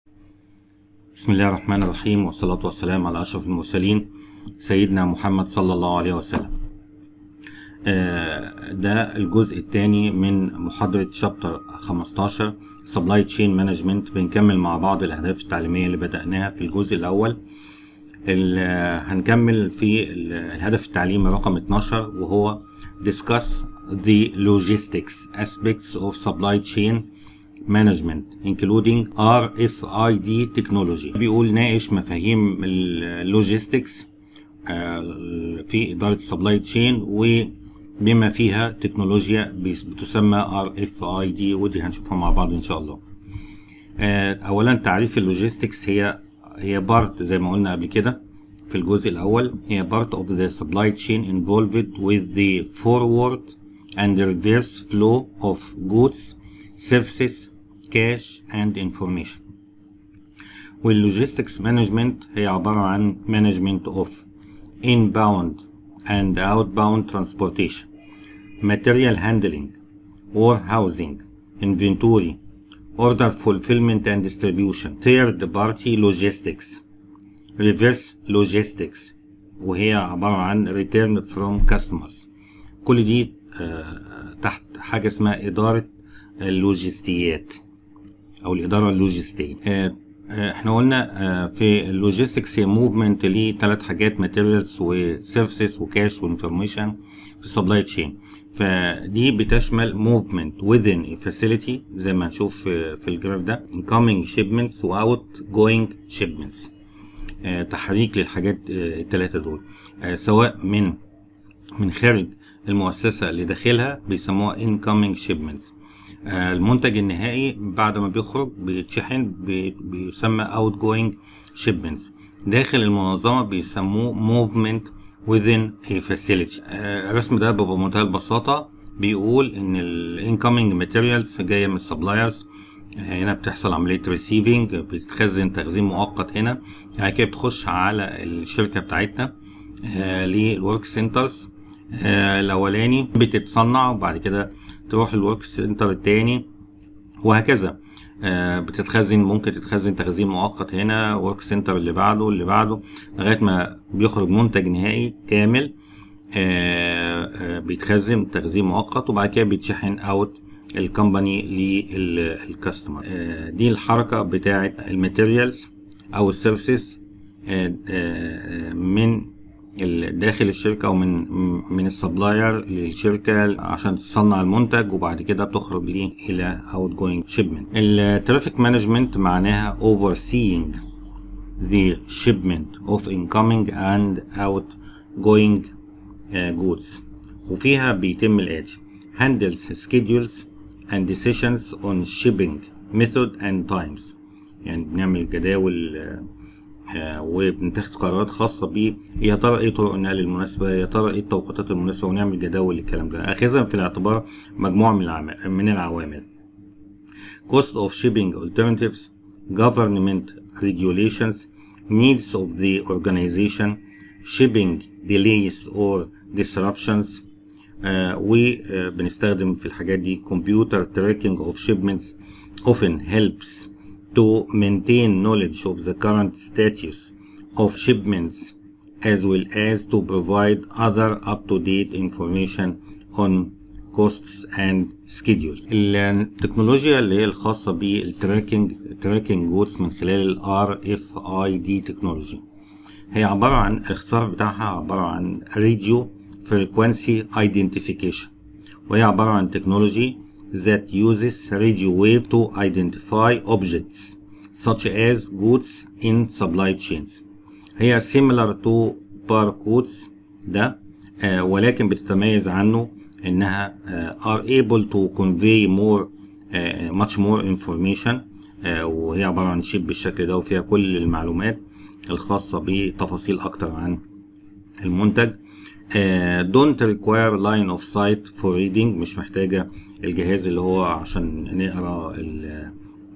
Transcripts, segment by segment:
بسم الله الرحمن الرحيم والصلاة والسلام على أشرف المرسلين سيدنا محمد صلى الله عليه وسلم آه، ده الجزء الثاني من محاضرة شابتر 15 Supply Chain Management بنكمل مع بعض الأهداف التعليمية اللي بدأناها في الجزء الأول ال- هنكمل في ال- الهدف التعليمي رقم 12 وهو Discuss the logistics aspects of supply chain management including RFID technology بيقول ناقش مفاهيم اللوجيستكس في إدارة السبلاي تشين وبما فيها تكنولوجيا بيس- بتسمى RFID ودي هنشوفها مع بعض إن شاء الله آه، أولا تعريف اللوجيستكس هي هي بارت زي ما قلنا قبل كده في الجزء الأول هي part of the supply chain involved with the forward and reverse flow of goods, services, cash and information. واللوجيستكس مانجمنت هي عبارة عن management of inbound and outbound transportation, material handling, warehousing, inventory, order fulfillment and distribution, third party logistics, reverse logistics وهي عبارة عن return from customers كل دي آه، تحت حاجة اسمها إدارة اللوجستيات أو الإدارة اللوجستية آه، آه، احنا قلنا آه، في اللوجيستكس هي موفمنت لثلاث حاجات ماتيريالز وسيرفيسز وكاش وانفورميشن في السبلاي تشين فدي بتشمل موفمنت within a facility زي ما هنشوف في في الجراف ده incoming shipments و outgoing shipments آه، تحريك للحاجات آه، التلاتة دول آه، سواء من من خارج المؤسسة لداخلها بيسموها incoming shipments آه، المنتج النهائي بعد ما بيخرج بيتشحن بي- بيسمى outgoing shipments داخل المنظمة بيسموه movement within a facility آه، الرسم ده بيبقى بمنتهى البساطة بيقول ان ال incoming materials جاية من السبلايرز هنا بتحصل عملية ريسيفنج بتتخزن تخزين مؤقت هنا بعد كده بتخش على الشركة بتاعتنا آه للورك سنترز آه الأولاني بتتصنع وبعد كده تروح للورك سنتر التاني وهكذا آه بتتخزن ممكن تتخزن تخزين مؤقت هنا ورك سنتر اللي بعده اللي بعده لغاية ما بيخرج منتج نهائي كامل آه آه بيتخزن تخزين مؤقت وبعد كده بيتشحن اوت الكومباني للكاستمر آه دي الحركة بتاعة الماتيريالز او السيرفيسز آه آه من ال- داخل الشركة أو من من السبلاير للشركة عشان تصنع المنتج وبعد كده بتخرج ليه إلى outgoing shipment. الترافيك مانجمنت معناها overseeing the shipment of incoming and outgoing uh, goods وفيها بيتم الآتي handles schedules and decisions on shipping method and times يعني بنعمل جداول آه، آه، وبنتخذ قرارات خاصة ب يا ترى ايه طرق النقل المناسبة يا ترى ايه التوقيتات المناسبة ونعمل جداول للكلام ده اخذا في الاعتبار مجموعة من العم- من العوامل cost of shipping alternatives government regulations needs of the organization shipping delays or disruptions آه وبنستخدم في الحاجات دي computer tracking of shipments often helps to maintain knowledge of the current status of shipments as well as to provide other up-to-date information on costs and schedules. التكنولوجيا اللي هي الخاصة بالتراكنج تراكنج جودز من خلال ال RFID تكنولوجي هي عبارة عن الاختصار بتاعها عبارة عن Radio Frequency Identification وهي عبارة عن تكنولوجي that uses radio wave to identify objects such as goods in supply chains هي similar to barcodes ده آه ولكن بتتميز عنه انها آه are able to convey more آه much more information آه وهي عبارة عن شيب بالشكل ده وفيها كل المعلومات الخاصة بتفاصيل أكتر عن المنتج آه don't require line of sight for reading مش محتاجة الجهاز اللي هو عشان نقرا ال-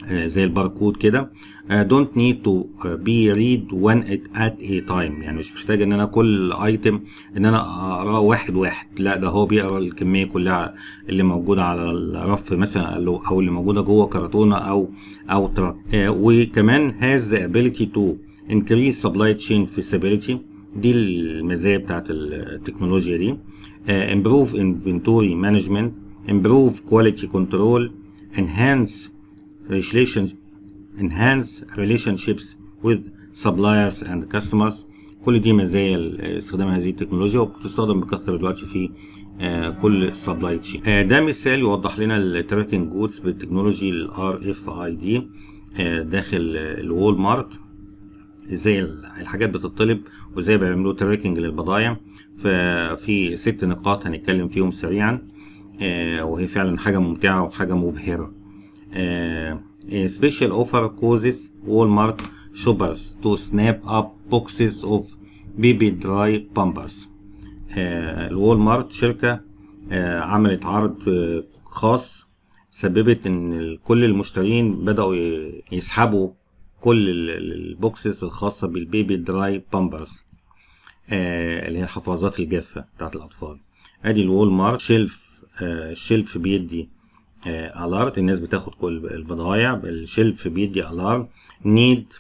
آه، زي الباركود كده آه، don't need to آه، be read one at- at a time يعني مش محتاج ان انا كل ايتم ان انا اقراه واحد واحد لا ده هو بيقرا الكميه كلها اللي موجوده على الرف مثلا او أو اللي موجوده جوه كرتونه او او تراك آه، وكمان has the ability to increase supply chain feasibility دي المزايا بتاعت التكنولوجيا دي آه، improve inventory management improve quality control enhance relations enhance relationships with suppliers and customers كل دي مزايا ال- استخدام هذه التكنولوجيا وبتستخدم بكثرة دلوقتي في آه، كل السبلاي تشين ده مثال يوضح لنا التراكنج جودز بالتكنولوجي الار اف اي دي داخل آه، الوول مارت ازاي الحاجات بتطلب وازاي بيعملوا تراكنج للبضائع ففي ست نقاط هنتكلم فيهم سريعا آه، وهي فعلا حاجة ممتعة وحاجة مبهرة uh, a special offer causes Walmart shoppers to snap up boxes of baby dry pampers. uh, الوالمارت شركة uh, عملت عرض uh, خاص سببت ان ال- كل المشترين بدأوا ي- يسحبوا كل ال- ال- البوكسز الخاصة بالبيبي دراي بامبرز اللي هي الحفاظات الجافة بتاعت الأطفال ادي الوالمارت شيلف آه، الشيلف بيدي الارت الناس بتاخد كل البضايع الشيلف بيدي الارم نيد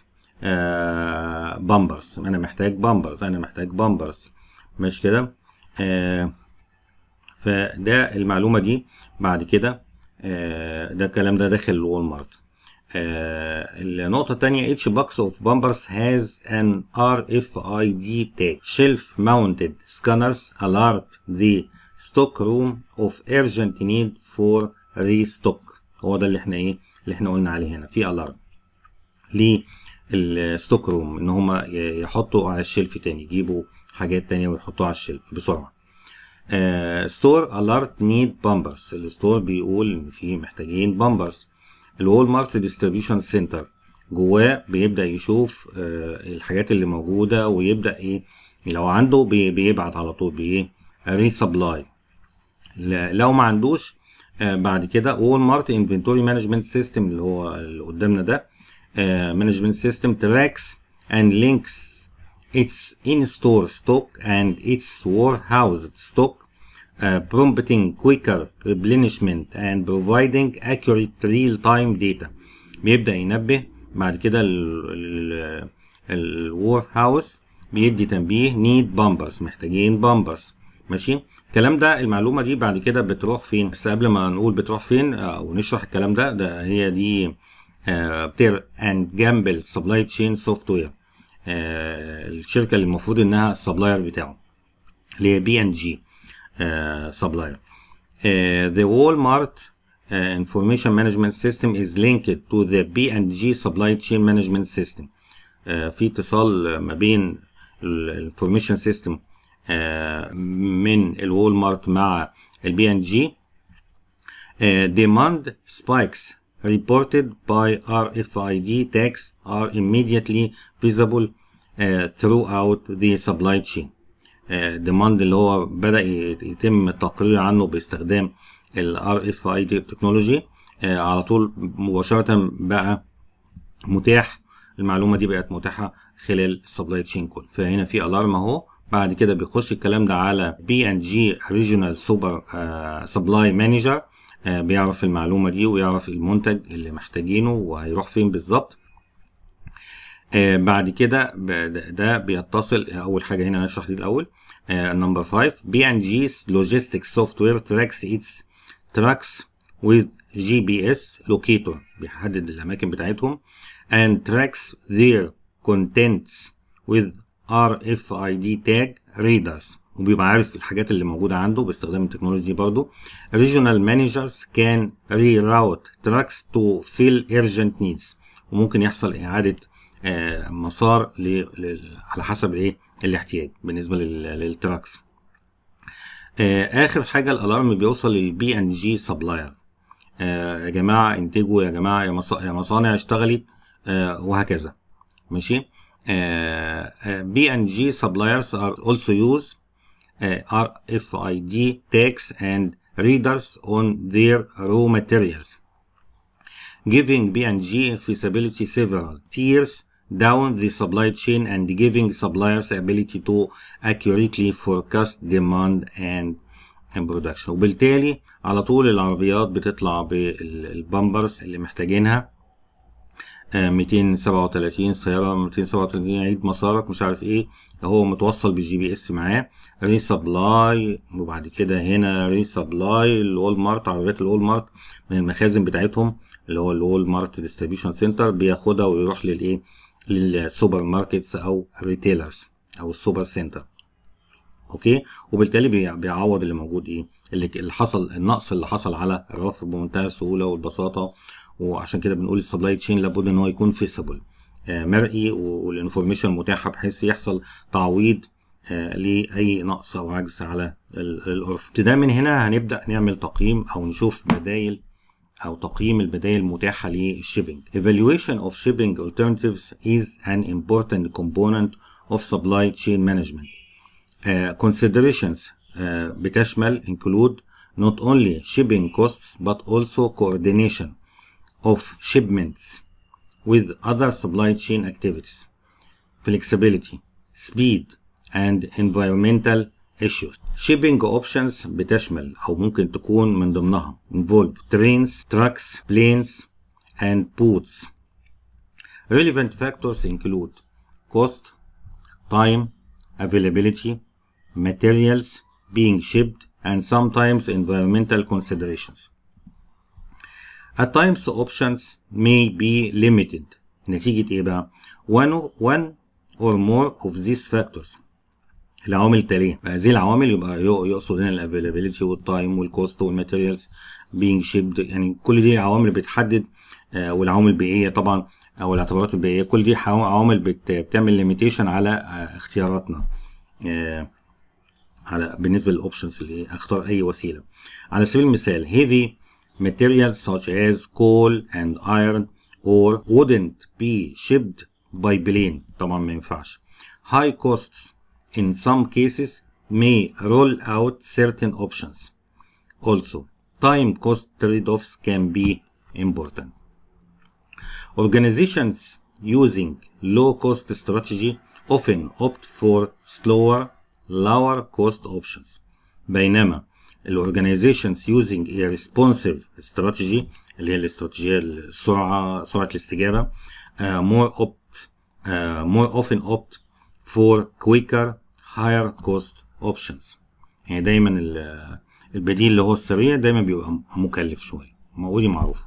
بامبرز انا محتاج بامبرز انا محتاج بامبرز مش كده آه، فده المعلومه دي بعد كده آه، ده الكلام ده داخل الوول مارت آه، النقطة التانية each box of bumpers has an RFID tag shelf mounted scanners alert the stock room of urgent need for restock هو ده اللي احنا ايه اللي احنا قلنا عليه هنا في alert للستوك روم ان هم يحطوا على الشلف تاني يجيبوا حاجات تانية ويحطوها على الشلف بسرعة ستور الارت نيد بامبرز الستور بيقول ان في محتاجين بامبرز الوول مارت ديستريبيوشن سنتر جواه بيبدا يشوف آه، الحاجات اللي موجوده ويبدا ايه لو عنده بي- بيبعت على طول بايه ريسبلاي لو ما عندوش آه، بعد كده وول مارت انفنتوري مانجمنت سيستم اللي هو اللي قدامنا ده مانجمنت سيستم تراكس اند لينكس its in-store stock and its warehoused stock, uh, prompting quicker replenishment and providing accurate real-time data. بيبدأ ينبه بعد كده الوور هاوس بيدي تنبيه need bumpers محتاجين bumpers ماشي الكلام ده المعلومة دي بعد كده بتروح فين بس قبل ما نقول بتروح فين او نشرح الكلام ده ده هي دي بتير اند جامبل سبلاي تشين سوفت وير الشركه اللي المفروض انها السبلاير بتاعه اللي هي بي ان جي سبلاير the Walmart uh, information management system is linked to the B&G supply chain management system uh, في اتصال ما بين الانفورميشن سيستم من الوول مارت مع البي ان جي demand spikes reported by RFID tags are immediately visible uh, throughout the supply chain. demand اللي هو بدأ يتم التقرير عنه باستخدام ال RFID تكنولوجي على طول مباشرة بقى متاح المعلومة دي بقت متاحة خلال السبلاي تشين كله فهنا في الارم اهو بعد كده بيخش الكلام ده على بي ان جي ريجونال سوبر سبلاي مانجر بيعرف المعلومة دي ويعرف المنتج اللي محتاجينه وهيروح فين بالظبط آه بعد كده ده بيتصل اول حاجه هنا نشرح دي الاول نمبر 5 بي ان جي's logistics software tracks its trucks with GPS locator بيحدد الاماكن بتاعتهم and tracks their contents with RFID tag readers وبيبقى عارف الحاجات اللي موجودة عنده باستخدام التكنولوجيا دي برضه regional managers can reroute trucks to fill urgent needs وممكن يحصل إعادة آه مسار ل... ل... على حسب الايه الاحتياج بالنسبة لل... للتراكس آه آخر حاجة الألارم بيوصل للبي ان جي سبلاير يا جماعة انتجوا يا جماعة يا, مص... يا مصانع اشتغلت آه وهكذا ماشي بي ان جي suppliers are also use uh, RFID tags and readers on their raw materials. giving B&G feasibility several tiers down the supply chain and giving suppliers ability to accurately forecast demand and production وبالتالي على طول العربيات بتطلع بالبامبرز اللي محتاجينها 237 سيارة 237 عيد مسارك مش عارف ايه هو متوصل بالجي بي اس معاه ريسبلاي وبعد كده هنا ريسبلاي الوول مارت عربيات الوول مارت من المخازن بتاعتهم اللي هو الوول مارت ديستريبيوشن سنتر بياخدها ويروح للايه للسوبر ماركتس او ريتيلرز او السوبر سنتر اوكي وبالتالي بيعوض اللي موجود ايه اللي حصل النقص اللي حصل على الرف بمنتهى السهوله والبساطه وعشان كده بنقول السبلاي تشين لابد ان هو يكون فيسبل مرئي والانفورميشن متاحه بحيث يحصل تعويض لاي نقص او عجز على العرف ابتداء من هنا هنبدا نعمل تقييم او نشوف بدايل او تقييم البدائل المتاحه للشيبنج evaluation of shipping alternatives is an important component of supply chain management uh, considerations uh, بتشمل include not only shipping costs but also coordination of shipments with other supply chain activities, flexibility, speed, and environmental issues. Shipping options بتشمل أو ممكن تكون من ضمنها involve trains, trucks, planes, and boats. Relevant factors include cost, time, availability, materials being shipped, and sometimes environmental considerations. At times options may be limited نتيجة ايه بقى؟ one, one or more of these factors العوامل التالية هذه العوامل يبقى يقصد هنا الافيلابيلتي والتايم والكوست والماتيريالز بينج شيبد يعني كل دي عوامل بتحدد آه والعوامل البيئية طبعا او الاعتبارات البيئية كل دي عوامل بت بتعمل ليميتيشن على آه اختياراتنا آه على بالنسبة للاوبشنز اللي اختار اي وسيلة على سبيل المثال heavy materials such as coal and iron or wouldn't be shipped by plane طبعا ما ينفعش high costs in some cases may roll out certain options also time cost trade-offs can be important organizations using low cost strategy often opt for slower lower cost options بينما الاورجنايزيشنز using a responsive strategy اللي هي الاستراتيجيه السرعه سرعه الاستجابه uh, more opt uh, more often opt for quicker higher cost options يعني دايما البديل اللي هو السريع دايما بيبقى مكلف شويه ودي معروفه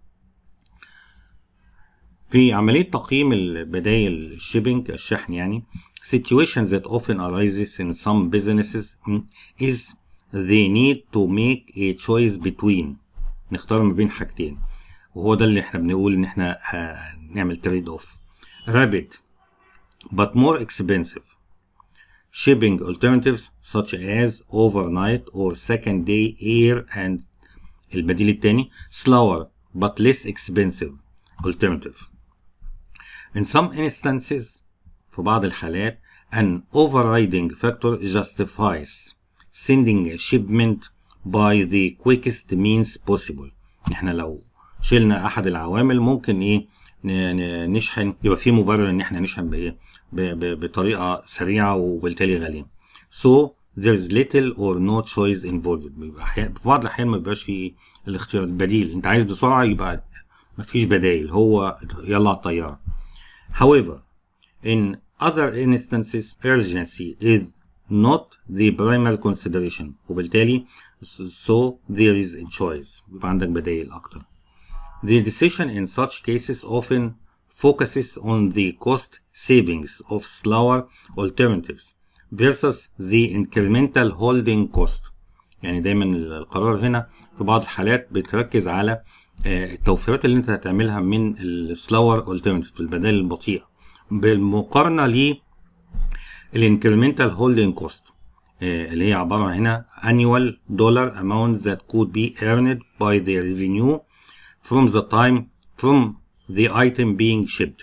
في عملية تقييم البدايل الشيبنج الشحن يعني situations that often arises in some businesses is they need to make a choice between نختار ما بين حاجتين وهو ده اللي احنا بنقول ان احنا نعمل تريد اوف rapid but more expensive shipping alternatives such as overnight or second day air and البديل التاني slower but less expensive alternative in some instances في بعض الحالات an overriding factor justifies sending a shipment by the quickest means possible احنا لو شلنا احد العوامل ممكن ايه نشحن يبقى في مبرر ان احنا نشحن بايه بطريقه سريعه وبالتالي غاليه so there's little or no choice involved بيبقى في بعض الاحيان ما بيبقاش في الاختيار البديل انت عايز بسرعه يبقى مفيش بدايل هو يلا على الطياره however in other instances urgency is not the primary consideration وبالتالي so there is a choice يبقى عندك بدايل اكتر the decision in such cases often focuses on the cost savings of slower alternatives versus the incremental holding cost يعني دايما القرار هنا في بعض الحالات بتركز على التوفيرات اللي انت هتعملها من السلاور alternative البدائل البطيئة بالمقارنة ل الانكريمنتال هولدنج كوست اللي هي عبارة هنا annual dollar amount that could be earned by the revenue from the time from the item being shipped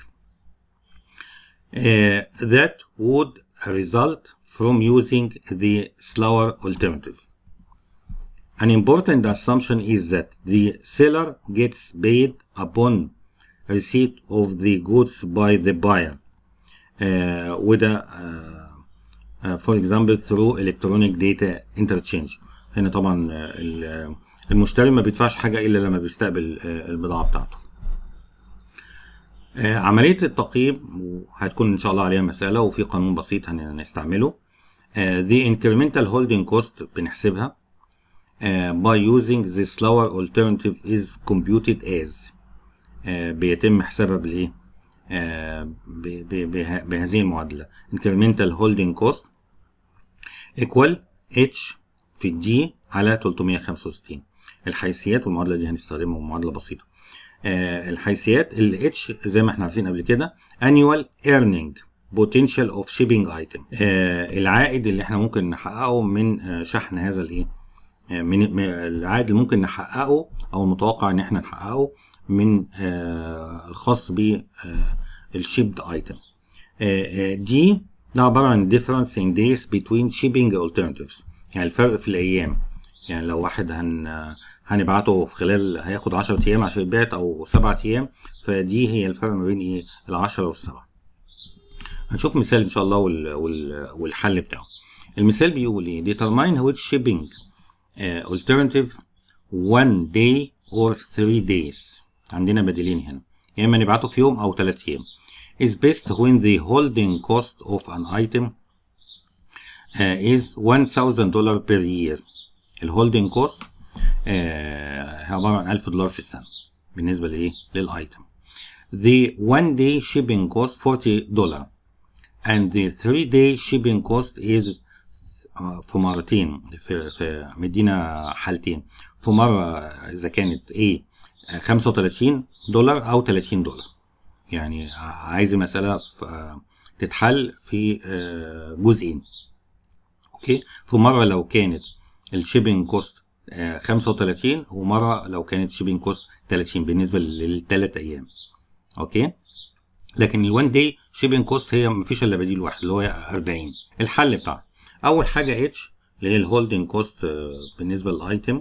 uh, that would result from using the slower alternative An important assumption is that the seller gets paid upon receipt of the goods by the buyer. Uh, وده uh, uh, for example through electronic data interchange. هنا طبعا uh, ال- المشتري ما بيدفعش حاجة إلا لما بيستقبل uh, البضاعة بتاعته. آه، عملية التقييم هتكون إن شاء الله عليها مسألة وفي قانون بسيط هنستعمله. آه، the incremental holding cost بنحسبها آه، by using this lower alternative is computed as آه، بيتم حسابها بالإيه؟ آه، ب- ب- به- بهذه المعادلة incremental holding cost equal h في الدي على 365 الحيثيات والمعادلة دي هنستخدمها معادلة بسيطة آه، الحيثيات ال H زي ما احنا عارفين قبل كده annual earning potential of shipping item آه، العائد اللي احنا ممكن نحققه من آه، شحن هذا الايه آه، من من- العائد اللي ممكن نحققه او المتوقع ان احنا نحققه من آه، الخاص ب الشيبد ايتم دي ده عبارة عن difference in days between shipping alternatives يعني الفرق في الأيام يعني لو واحد هن هنبعته في خلال هياخد 10 أيام عشان يتبعت أو 7 أيام فدي هي الفرق ما بين إيه العشرة والسبعة هنشوف مثال إن شاء الله وال... وال... والحل بتاعه المثال بيقول إيه determine which shipping uh, alternative one day or three days عندنا بديلين هنا يا إما نبعته في يوم أو 3 أيام is best when the holding cost of an item uh, is $1000 per year الهولدنج كوست هي عبارة عن 1000 دولار في السنة بالنسبة لإيه؟ للأيتم. The one day shipping cost 40 دولار and the three day shipping cost is آه، في مرتين في, في مدينا حالتين في مرة إذا كانت إيه 35 دولار أو 30 دولار يعني عايز المسألة في- آه، تتحل في آه، جزئين اوكي في مره لو كانت الشيبنج كوست 35 ومره لو كانت شيبنج كوست 30 بالنسبه للثلاث ايام اوكي لكن الوان داي شيبنج كوست هي مفيش الا بديل واحد اللي هو 40 الحل بتاعها اول حاجه اتش اللي هي الهولدنج كوست بالنسبه للايتم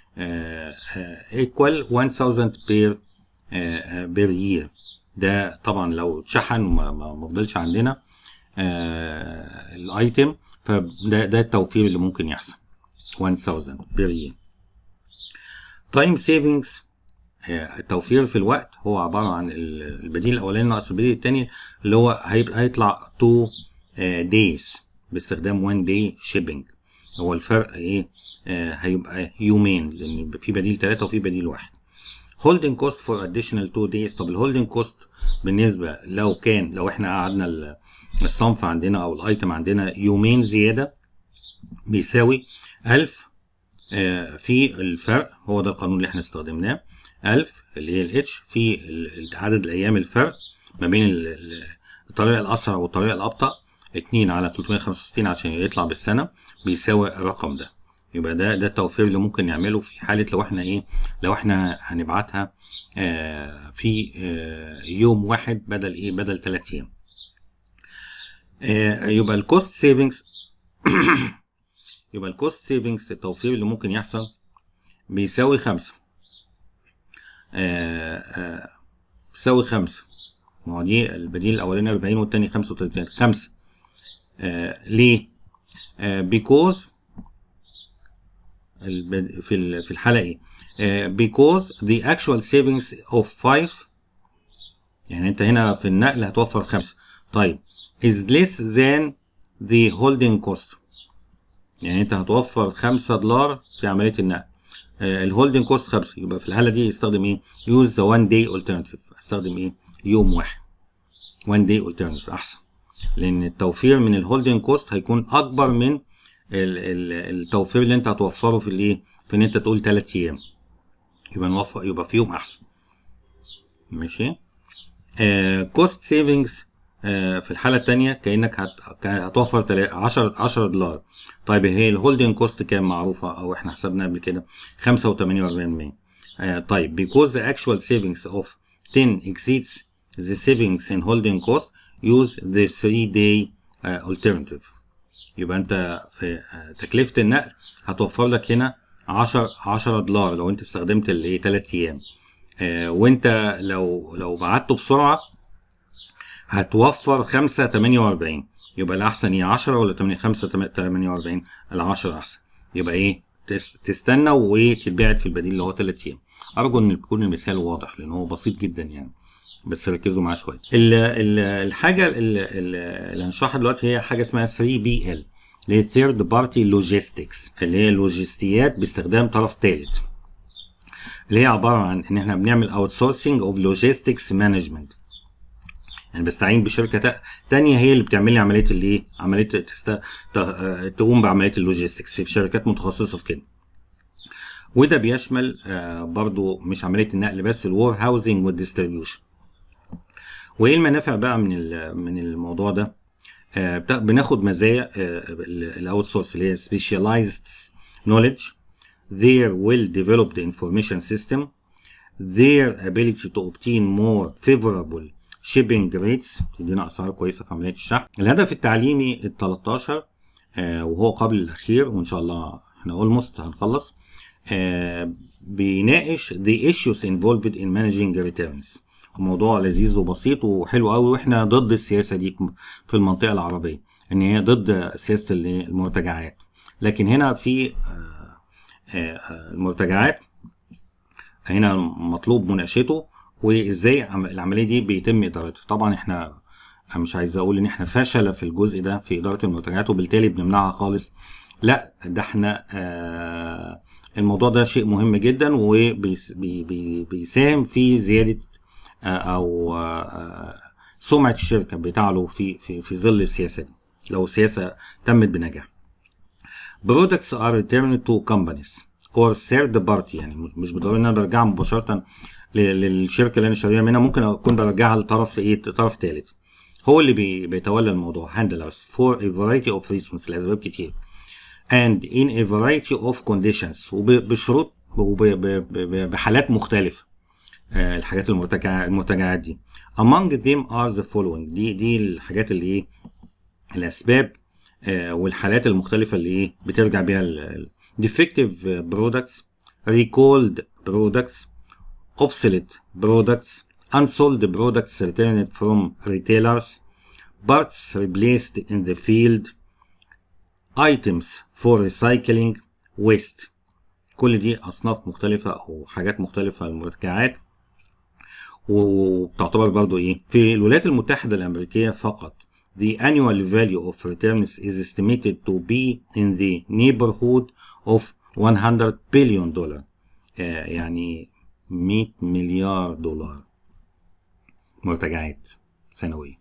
ايكوال 1000 بير بير يير ده طبعا لو اتشحن وما ما ما فضلش عندنا آه، الايتم فده ده التوفير اللي ممكن يحصل 1000 بير يير تايم سيفنجز التوفير في الوقت هو عباره عن ال- البديل الاولاني ناقص البديل الثاني اللي هو هيبقى هيطلع 2 دايز باستخدام 1 داي شيبنج هو الفرق ايه آه هيبقى يومين لان في بديل ثلاثه وفي بديل واحد هولدنج كوست فور اديشنال 2 دايز طب الهولدنج كوست بالنسبه لو كان لو احنا قعدنا ال- الصنف عندنا او الايتم عندنا يومين زياده بيساوي 1000 آه، في الفرق هو ده القانون اللي احنا استخدمناه 1000 اللي هي الاتش في ال- عدد الايام الفرق ما بين ال- ال- الطريقه الاسرع والطريقه الابطا 2 على 365 عشان يطلع بالسنه بيساوي الرقم ده يبقى ده ده التوفير اللي ممكن نعمله في حاله لو احنا ايه لو احنا هنبعتها آه، في آه، يوم واحد بدل ايه بدل 3 ايام آه، يبقى الكوست سيفنجز يبقى الكوست سيفنجز التوفير اللي ممكن يحصل بيساوي خمسة آه، آه، بيساوي خمسة ما هو دي البديل الأولاني 40 والتاني 35 خمسة آه، ليه؟ آه، because البد- في ال- في الحالة إيه؟ آه، because the actual savings of 5 يعني أنت هنا في النقل هتوفر خمسة طيب is less than the holding cost يعني انت هتوفر 5 دولار في عمليه النقل الهولدنج كوست 5 يبقى في الحاله دي يستخدم ايه يوز ذا 1 داي alternative استخدم ايه يوم واحد 1 داي alternative احسن لان التوفير من الهولدنج كوست هيكون اكبر من ال- ال- التوفير اللي انت هتوفره في الايه في ان انت تقول 3 ايام يبقى نوفر يبقى في يوم احسن ماشي كوست سيفنجز في الحاله الثانيه كانك هت- هتوفر تلا- 10 10 دولار طيب هي الهولدنج كوست كام معروفه او احنا حسبناها قبل كده 85 آه طيب because the actual savings of 10 exceeds the savings in holding cost use the 3 day uh, alternative يبقى انت في آه، تكلفه النقل هتوفر لك هنا 10 10 دولار لو انت استخدمت الايه 3 ايام آه وانت لو لو بعته بسرعه هتوفر 5 48 يبقى الاحسن ايه 10 ولا 8 5 48 ال 10 احسن يبقى ايه تس- تستنى وتتبعت في البديل اللي هو 3 ايام ارجو ان يكون المثال واضح لان هو بسيط جدا يعني بس ركزوا معاه شويه ال- ال- الحاجه ال- ال- اللي هنشرحها دلوقتي هي حاجه اسمها 3 بي ال اللي هي ثيرد بارتي لوجيستكس اللي هي لوجستيات باستخدام طرف ثالث اللي هي عباره عن ان احنا بنعمل اوت سورسنج اوف لوجيستكس مانجمنت يعني بستعين بشركه تا- تانية هي اللي بتعمل لي عمليه الايه عمليه تست... ت- آه، تقوم بعمليه اللوجيستكس في شركات متخصصه في كده وده بيشمل آه، برضو مش عمليه النقل بس الور هاوزنج والديستريبيوشن وايه المنافع بقى من ال- من الموضوع ده آه، بتا- بناخد مزايا الاوت سورس اللي هي specialized knowledge their well developed information system their ability to obtain more favorable shipping rates تدينا اسعار كويسه في عمليه الشحن الهدف التعليمي ال 13 آه، وهو قبل الاخير وان شاء الله احنا اولموست هنخلص آه، بيناقش the issues involved in managing returns موضوع لذيذ وبسيط وحلو قوي واحنا ضد السياسه دي في المنطقه العربيه ان هي ضد سياسه ال- المرتجعات لكن هنا في آه، آه، المرتجعات هنا مطلوب مناقشته وازاي عم- العمليه دي بيتم ادارتها طبعا احنا أنا مش عايز اقول ان احنا فشله في الجزء ده في اداره المرتجعات وبالتالي بنمنعها خالص لا ده احنا آه الموضوع ده شيء مهم جدا وبيساهم في زياده آه او آه سمعه الشركه بتعلو في في في ظل السياسه دي لو السياسه تمت بنجاح products are returned to companies or third party يعني مش بالضروره ان انا برجعها مباشره ل- للشركه اللي انا شاريها منها ممكن اكون برجعها لطرف ايه طرف ثالث هو اللي بي- بيتولى الموضوع handlers for a variety of reasons لاسباب كتير and in a variety of conditions وبشروط وبحالات مختلفه آه، الحاجات المرتجعه المرتجعات دي among them are the following دي دي الحاجات اللي ايه الاسباب آه، والحالات المختلفه اللي ايه بترجع بيها ال- ال- defective products recalled products obsolete products unsold products returned from retailers parts replaced in the field items for recycling waste كل دي اصناف مختلفه او حاجات مختلفه للمرتجعات وبتعتبر برضو ايه في الولايات المتحدة الأمريكية فقط the annual value of returns is estimated to be in the neighborhood of 100 billion dollar آه، يعني 100 مليار دولار مرتجعات سنويا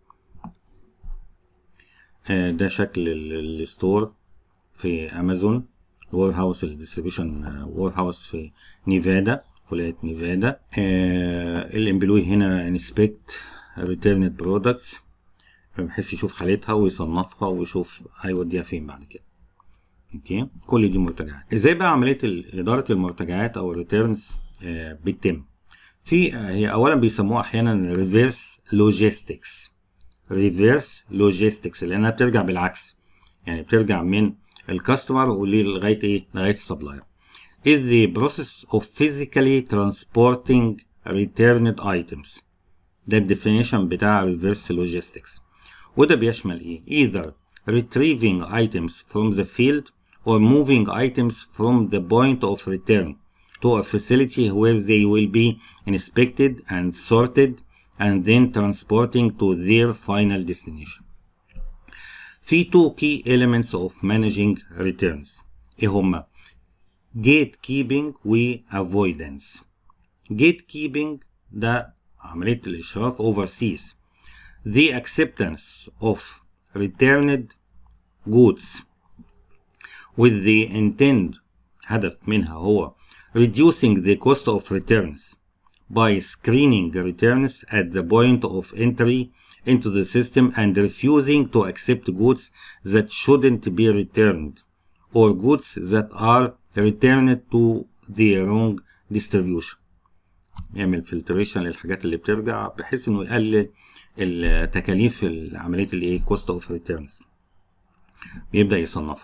آه، ده شكل ال- الستور في امازون وور هاوس الديستريبيوشن وور هاوس في نيفادا ولايه نيفادا آه الامبلوي هنا انسبكت ريتيرند برودكتس بحيث يشوف حالتها ويصنفها ويشوف هيوديها فين بعد كده اوكي كل دي مرتجعات ازاي بقى عمليه ال- اداره المرتجعات او الريتيرنز آه بتتم في آه، هي اولا بيسموها احيانا ريفيرس لوجيستكس ريفيرس لوجيستكس لانها بترجع بالعكس يعني بترجع من الكاستمر ولغايه ايه لغايه السبلاير is the process of physically transporting returned items ده الديفينيشن بتاع reverse logistics وده بيشمل ايه either retrieving items from the field or moving items from the point of return to a facility where they will be inspected and sorted and then transporting to their final destination في two key elements of managing returns ايه هما gatekeeping و avoidance gatekeeping ده عملية الإشراف overseas the acceptance of returned goods with the intent هدف منها هو reducing the cost of returns by screening returns at the point of entry into the system and refusing to accept goods that shouldn't be returned or goods that are returned to the wrong distribution يعمل فلتريشن للحاجات اللي بترجع بحيث انه يقلل التكاليف عمليه الايه كوست اوف ريتيرنز بيبدا يصنفها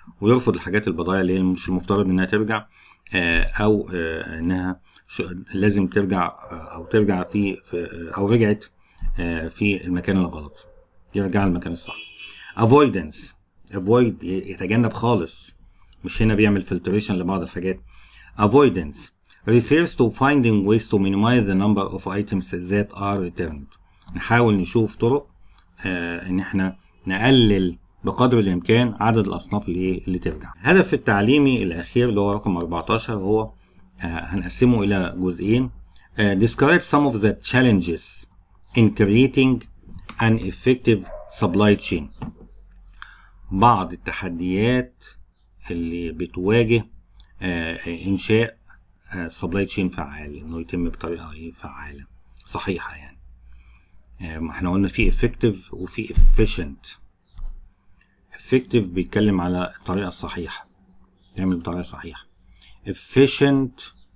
ويرفض الحاجات البضائع اللي هي مش المفترض انها ترجع آه، او آه، انها لازم ترجع او ترجع في, في او رجعت في المكان الغلط يرجع المكان الصح avoidance avoid يتجنب خالص مش هنا بيعمل filtration لبعض الحاجات avoidance refers to finding ways to minimize the number of items that are returned نحاول نشوف طرق آه ان احنا نقلل بقدر الامكان عدد الاصناف اللي اللي ترجع الهدف التعليمي الاخير اللي هو رقم 14 هو آه هنقسمه الى جزئين آه describe some of the challenges in creating an effective supply chain بعض التحديات اللي بتواجه آه انشاء سبلاي تشين فعال انه يتم بطريقه ايه فعاله صحيحه يعني احنا قلنا في افكتيف وفي افيشنت افكتيف بيتكلم على الطريقه الصحيحه يعمل بطريقه صحيحه efficient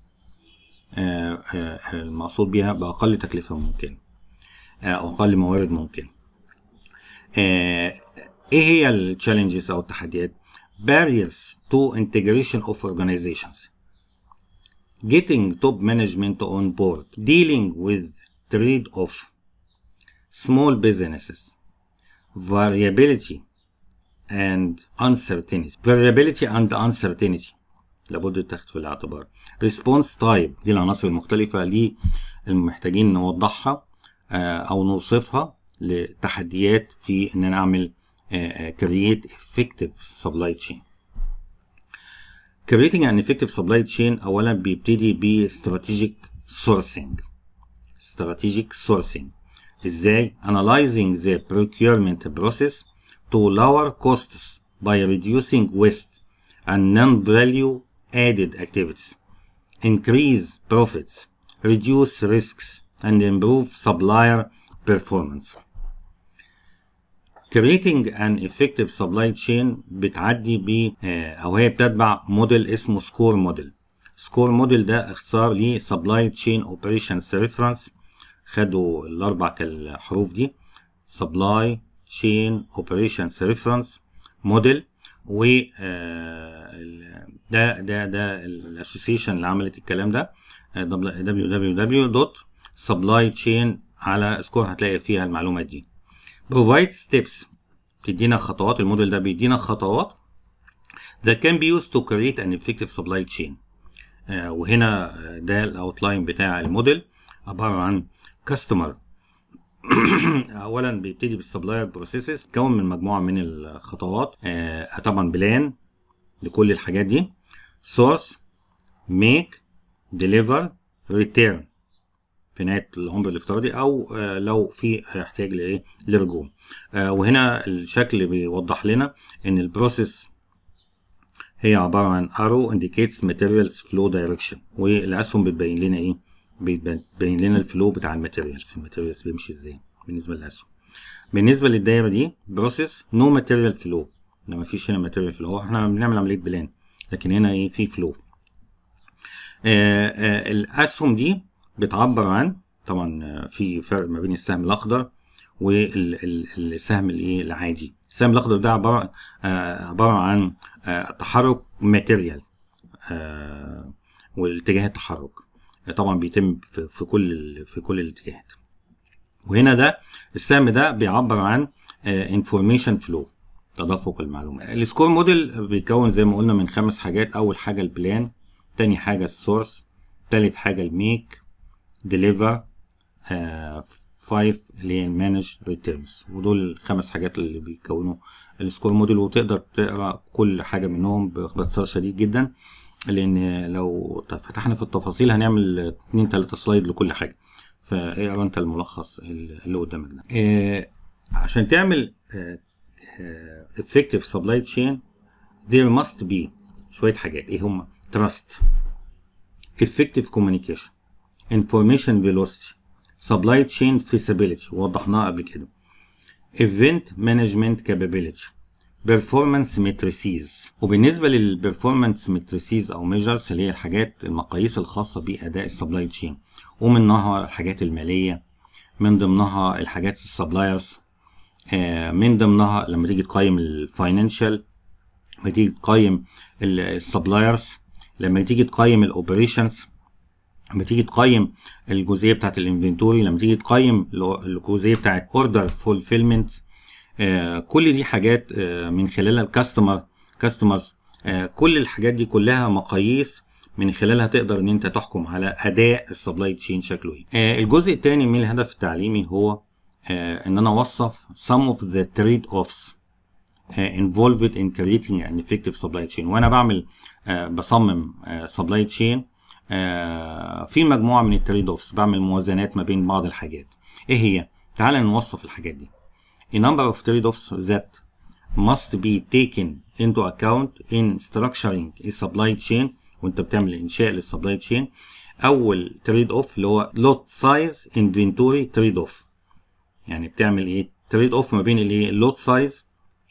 المقصود بيها باقل تكلفه ممكن او اقل موارد ممكن ايه هي التشالنجز او التحديات barriers to integration of organizations getting top management on board dealing with trade off small businesses variability and uncertainty variability and uncertainty لابد تاخد في الاعتبار response type دي العناصر المختلفة اللي المحتاجين نوضحها او نوصفها لتحديات في ان انا اعمل create effective supply chain creating an effective supply chain اولا بيبتدي ب strategic sourcing strategic sourcing ازاي analyzing the procurement process to lower costs by reducing waste and non-value added activities increase profits reduce risks and improve supplier performance creating an effective supply chain بتعدي ب او هي بتتبع موديل اسمه سكور موديل سكور موديل ده اختصار ل supply chain operations reference خدوا الاربع الحروف دي supply chain operations reference موديل و ده ده ده الاسوسيشن اللي عملت الكلام ده www.supplychain على سكور هتلاقي فيها المعلومات دي provide steps بتدينا خطوات الموديل ده بيدينا خطوات that can be used to create an effective supply chain آه وهنا ده الاوتلاين بتاع الموديل عباره عن كاستمر اولا بيبتدي بالسبلاير بروسيسز كون من مجموعه من الخطوات آه طبعا بلان لكل الحاجات دي سورس ميك ديليفر ريتيرن في نهايه العمر الافتراضي او آه لو في احتياج لايه لرجوع آه وهنا الشكل بيوضح لنا ان البروسيس هي عباره عن arrow indicates materials flow direction والاسهم بتبين لنا ايه بتبين لنا الفلو بتاع الماتيريالز الماتيريالز بيمشي ازاي بالنسبه للاسهم بالنسبه للدايره دي بروسيس نو ماتيريال فلو ما فيش هنا ماتيريال فلو احنا بنعمل عمليه بلان لكن هنا ايه في فلو آه آه الاسهم دي بتعبر عن طبعا في فرق ما بين السهم الاخضر والسهم الايه العادي السهم الاخضر ده عباره آه عباره عن آه تحرك ماتيريال آه والاتجاه التحرك طبعا بيتم في, في كل في كل الاتجاهات وهنا ده السهم ده بيعبر عن انفورميشن فلو تدفق المعلومات السكور موديل بيتكون زي ما قلنا من خمس حاجات اول حاجه البلان تاني حاجه السورس تالت حاجه الميك ديليفر فايف اللي هي المانج ريتيرنز ودول الخمس حاجات اللي بيكونوا السكور موديل وتقدر تقرا كل حاجه منهم باختصار شديد جدا لان لو فتحنا في التفاصيل هنعمل اتنين تلاتة سلايد لكل حاجه فاقرا انت الملخص اللي قدامك ده إيه عشان تعمل effective supply chain there must be شويه حاجات ايه هم trust effective communication information velocity supply chain feasibility وضحناها قبل كده event management capability performance matrices وبالنسبة للبرفورمانس matrices أو measures اللي هي الحاجات المقاييس الخاصة بأداء السبلاي تشين ومنها الحاجات المالية من ضمنها الحاجات السبلايرز من ضمنها لما تيجي تقيم الفاينانشال لما تيجي تقيم السبلايرز لما تيجي تقيم الاوبريشنز لما تيجي تقيم الجزئيه بتاعت الانفنتوري لما تيجي تقيم الجزئيه بتاعت اوردر فولفيلمنت كل دي حاجات آه من خلالها الكاستمر كاستمرز آه كل الحاجات دي كلها مقاييس من خلالها تقدر ان انت تحكم على اداء السبلاي تشين شكله ايه آه الجزء الثاني من الهدف التعليمي هو ان انا اوصف some of the trade offs involved in creating an effective supply chain وانا بعمل بصمم supply chain في مجموعه من التريد اوفس بعمل موازنات ما بين بعض الحاجات ايه هي تعال نوصف الحاجات دي a number of trade-offs that must be taken into account in structuring a supply chain وانت بتعمل انشاء للسبلاي تشين اول تريد اوف اللي هو لوت سايز انفنتوري تريد اوف يعني بتعمل ايه تريد اوف ما بين الايه اللوت سايز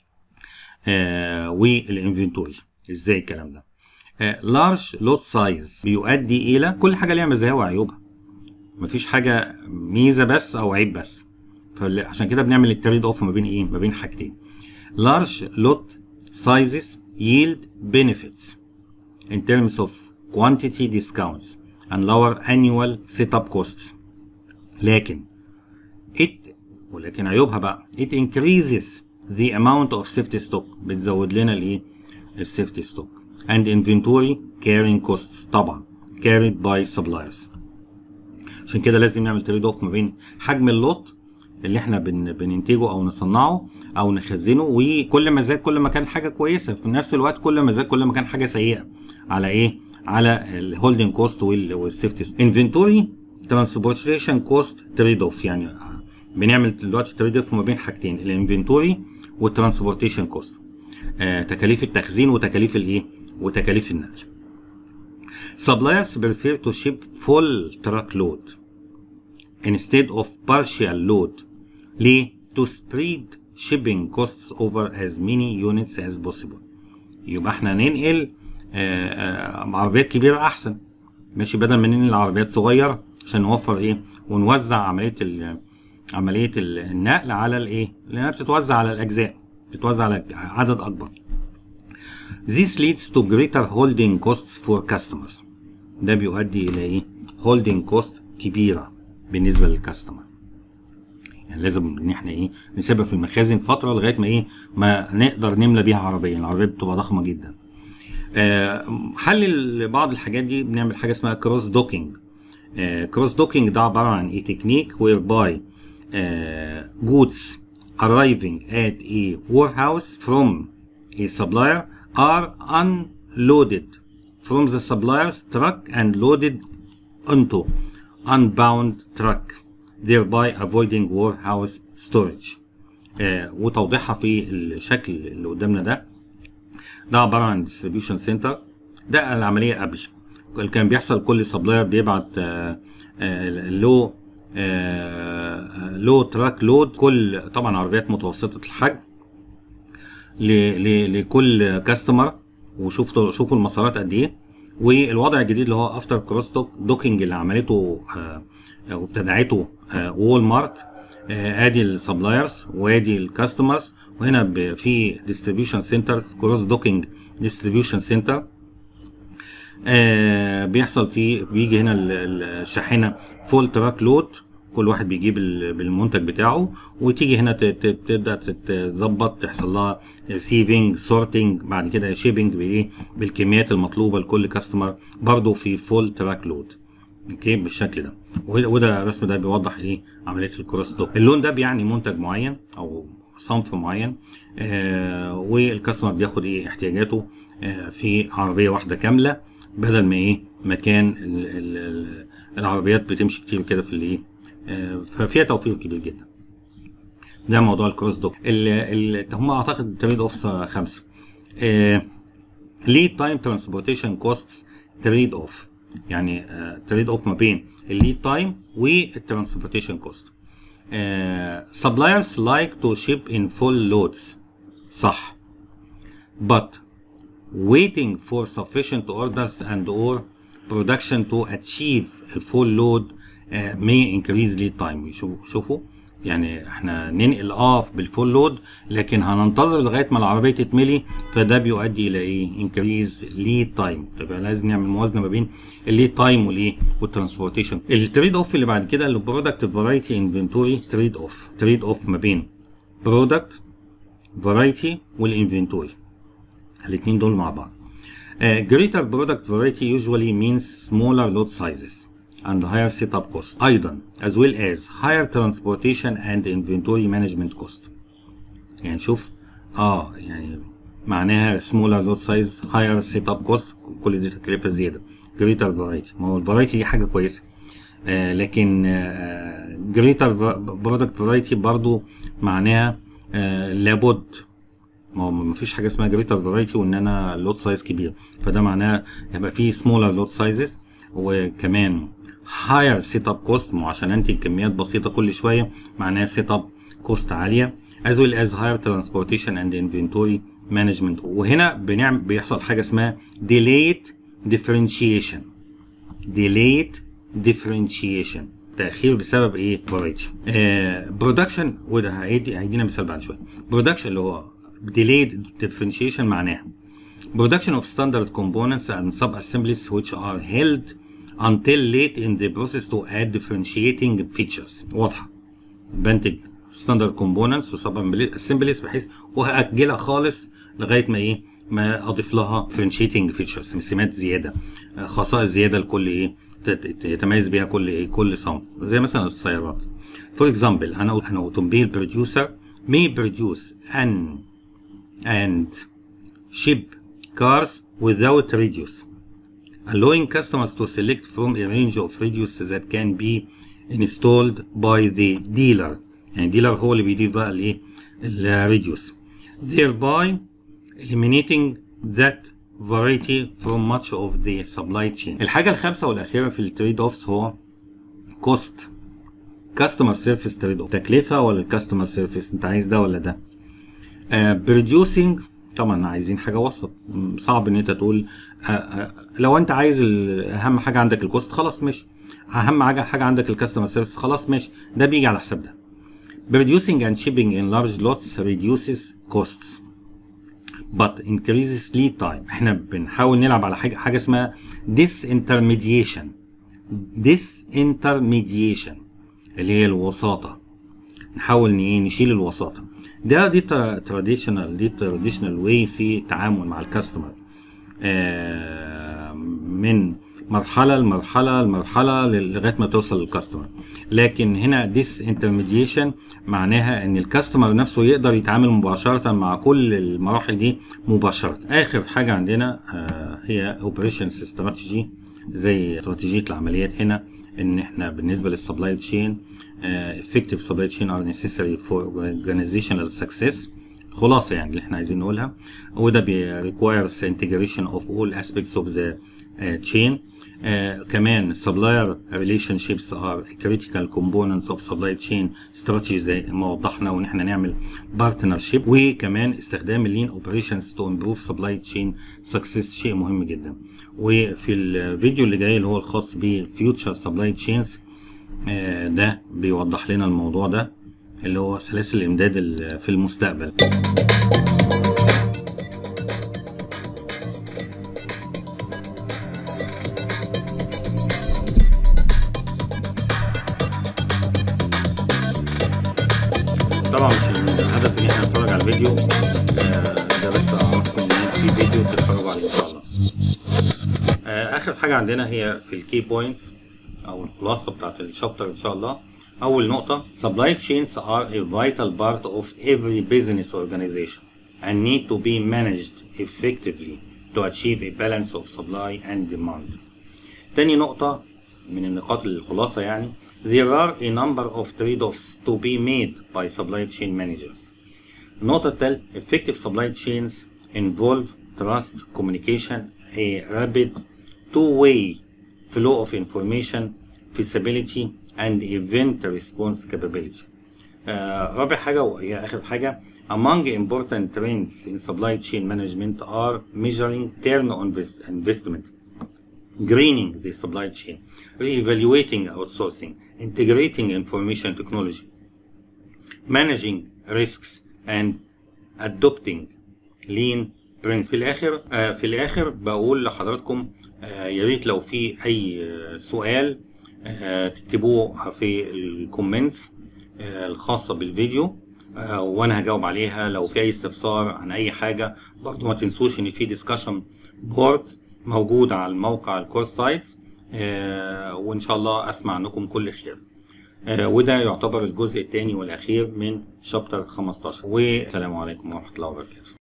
آه والانفنتوري ازاي الكلام ده لارج لوت سايز بيؤدي الى كل حاجه ليها مزايا وعيوبها مفيش حاجه ميزه بس او عيب بس فعشان كده بنعمل التريد اوف ما بين ايه ما بين حاجتين large lot sizes yield benefits in terms of quantity discounts and lower annual setup costs لكن it ولكن عيوبها بقى it increases the amount of safety stock بتزود لنا الايه السيفتي ستوك and inventory carrying costs طبعا carried by suppliers عشان كده لازم نعمل تريد اوف ما بين حجم اللوت اللي احنا بن بننتجه او نصنعه او نخزنه وكل ما زاد كل ما كان حاجه كويسه في نفس الوقت كل ما زاد كل ما كان حاجه سيئه على ايه على الهولدنج كوست والسيفتي انفنتوري ترانسبورتيشن كوست تريد اوف يعني بنعمل دلوقتي تريد اوف ما بين حاجتين الانفنتوري والترانسبورتيشن كوست آه تكاليف التخزين وتكاليف الايه وتكاليف النقل suppliers prefer to ship full truck load instead of partial load ليه to spread shipping costs over as many units as possible يبقى احنا ننقل آآ آآ عربيات كبيرة أحسن ماشي بدل ما ننقل عربيات صغيرة عشان نوفر إيه ونوزع عملية ال عملية النقل على الإيه لأنها بتتوزع على الأجزاء بتتوزع على عدد أكبر This leads to greater holding costs for customers ده بيؤدي إلى إيه holding cost كبيرة بالنسبة للكاستمر يعني لازم ان احنا ايه نسيبها في المخازن فتره لغايه ما ايه ما نقدر نملى بيها عربيه العربيه بتبقى ضخمه جدا آه حل لبعض الحاجات دي بنعمل حاجه اسمها كروس دوكينج آه كروس دوكينج ده عباره عن ايه تكنيك وير باي goods arriving at a warehouse from a supplier are unloaded from the supplier's truck and loaded onto unbound truck thereby avoiding warehouse storage آه وتوضيحها في الشكل اللي قدامنا ده ده عبارة عن distribution center ده العملية قبل اللي كان بيحصل كل سبلاير بيبعت آه آه لو آه لو تراك لود كل طبعا عربيات متوسطة الحجم لكل كاستمر وشوفوا شوفوا المسارات قد ايه والوضع الجديد اللي هو افتر كروس دوكينج اللي عملته آه وابتدعته وول مارت ادي السبلايرز وادي الكاستمرز وهنا في ديستريبيوشن سنتر كروس دوكينج ديستريبيوشن سنتر بيحصل فيه بيجي هنا الشاحنه فول تراك لود كل واحد بيجيب بالمنتج بتاعه وتيجي هنا تبدا تتظبط تحصل لها ريسيفنج سورتنج بعد كده شيبنج بايه بالكميات المطلوبه لكل كاستمر برضه في فول تراك لود اوكي بالشكل ده وده الرسم ده بيوضح ايه عمليه الكروس دوك اللون ده بيعني منتج معين او صنف معين آه والكاستمر بياخد ايه احتياجاته آه في عربيه واحده كامله بدل ما ايه مكان ال ال ال العربيات بتمشي كتير كده في الايه آه ففيها توفير كبير جدا ده موضوع الكروس دوك هم اعتقد تريد اوفس خمسه ليد تايم ترانسبورتيشن كوستس تريد اوف يعني تريد اوف ما بين الليد تايم والترانسبورتيشن كوست suppliers like to ship in full loads صح but waiting for sufficient orders and or production to achieve a full load uh, may increase lead time شوفوا يعني احنا ننقل اه بالفول لود لكن هننتظر لغايه ما العربيه تتملي فده بيؤدي الى ايه انكريز ليد تايم طبعا لازم نعمل موازنه ما بين الليد تايم والايه والترانسبورتيشن التريد اوف اللي بعد كده البرودكت فرايتي انفنتوري تريد اوف تريد اوف ما بين برودكت فرايتي والانفنتوري الاثنين دول مع بعض Uh, greater product variety usually means smaller load sizes and higher setup cost أيضا as well as higher transportation and inventory management cost يعني شوف اه يعني معناها smaller load size higher setup cost كل دي تكلفة زيادة greater variety ما هو الفرايتي دي حاجة كويسة آه لكن آه greater product variety برضو معناها آه لابد ما هو مفيش حاجه اسمها جريتر فرايتي وان انا لود سايز كبير فده معناه يبقى في سمولر لود سايزز وكمان هاير سيت اب كوست ما عشان انتج كميات بسيطه كل شويه معناها سيت اب كوست عاليه as well as higher transportation and inventory management وهنا بنعمل بيحصل حاجه اسمها delayed differentiation delayed differentiation تاخير بسبب ايه فرايتي برودكشن وده هيدي هيدينا مثال بعد شويه برودكشن اللي هو delayed differentiation معناها production of standard components and sub-assemblies which are held until late in the process to add differentiating features واضحة بنتج standard components و sub assemblies بحيث وهأجلها خالص لغاية ما ايه ما اضيف لها differentiating features سمات زيادة خصائص زيادة لكل ايه يتميز بيها كل ايه كل صنف زي مثلا السيارات for example أنا أنا أوتومبيل producer may produce an and ship cars without radius, allowing customers to select from a range of radius that can be installed by the dealer. يعني dealer هو اللي بيضيف بقى الايه الراديوس thereby eliminating that variety from much of the supply chain. الحاجة الخامسة والأخيرة في التريد اوفس هو cost customer service trade off تكلفة ولا الكاستمر سيرفيس انت عايز ده ولا ده بروديوسنج طبعا عايزين حاجه وسط صعب ان انت تقول آه آه لو انت عايز اهم حاجه عندك الكوست خلاص ماشي اهم حاجه حاجه عندك الكاستمر سيرفيس خلاص ماشي ده بيجي على حساب ده producing and shipping in large lots reduces costs but increases lead time احنا بنحاول نلعب على حاجه حاجه اسمها disintermediation disintermediation اللي هي الوساطه نحاول نشيل الوساطه ده دي تراديشنال دي تراديشنال واي في التعامل مع الكاستمر آه من مرحلة لمرحلة لمرحلة لغاية ما توصل للكاستمر لكن هنا ديس انترميديشن معناها ان الكاستمر نفسه يقدر يتعامل مباشرة مع كل المراحل دي مباشرة اخر حاجة عندنا آه هي اوبريشنز استراتيجي زي استراتيجية العمليات هنا ان احنا بالنسبة للسبلاي تشين uh, effective supply chain are necessary for organizational success خلاصة يعني اللي احنا عايزين نقولها وده بي requires integration of all aspects of the uh, chain uh, كمان supplier relationships are a critical component of supply chain strategy زي ما وضحنا وان احنا نعمل partnership وكمان استخدام اللين operations to improve supply chain success شيء مهم جدا وفي الفيديو اللي جاي اللي هو الخاص ب future supply chains ده بيوضح لنا الموضوع ده اللي هو سلاسل الامداد في المستقبل طبعا مش الهدف ان احنا نتفرج على الفيديو ده بس اعرفكم ان في فيديو تتفرجوا عليه ان شاء الله اخر حاجه عندنا هي في الكي بوينتس او الخلاصه بتاعت الشابتر ان شاء الله اول نقطه supply chains are a vital part of every business organization and need to be managed effectively to achieve a balance of supply and demand تاني نقطة من النقاط الخلاصة يعني there are a number of trade-offs to be made by supply chain managers النقطة الثالثة effective supply chains involve trust communication a rapid two-way flow of information feasibility and event response capability آه رابع حاجة وهي آخر حاجة among important trends in supply chain management are measuring return on investment greening the supply chain, re-evaluating outsourcing, integrating information technology, managing risks and adopting lean principles في الاخر آه، في الاخر بقول لحضراتكم آه، يا ريت لو في اي آه، سؤال آه، تكتبوه في الكومنتس آه، الخاصة بالفيديو آه، وانا هجاوب عليها لو في اي استفسار عن اي حاجة برضو ما تنسوش ان في ديسكشن بورد موجود على الموقع الكورس سايتس وان شاء الله اسمع عنكم كل خير آه، وده يعتبر الجزء الثاني والاخير من شابتر 15 والسلام عليكم ورحمة الله وبركاته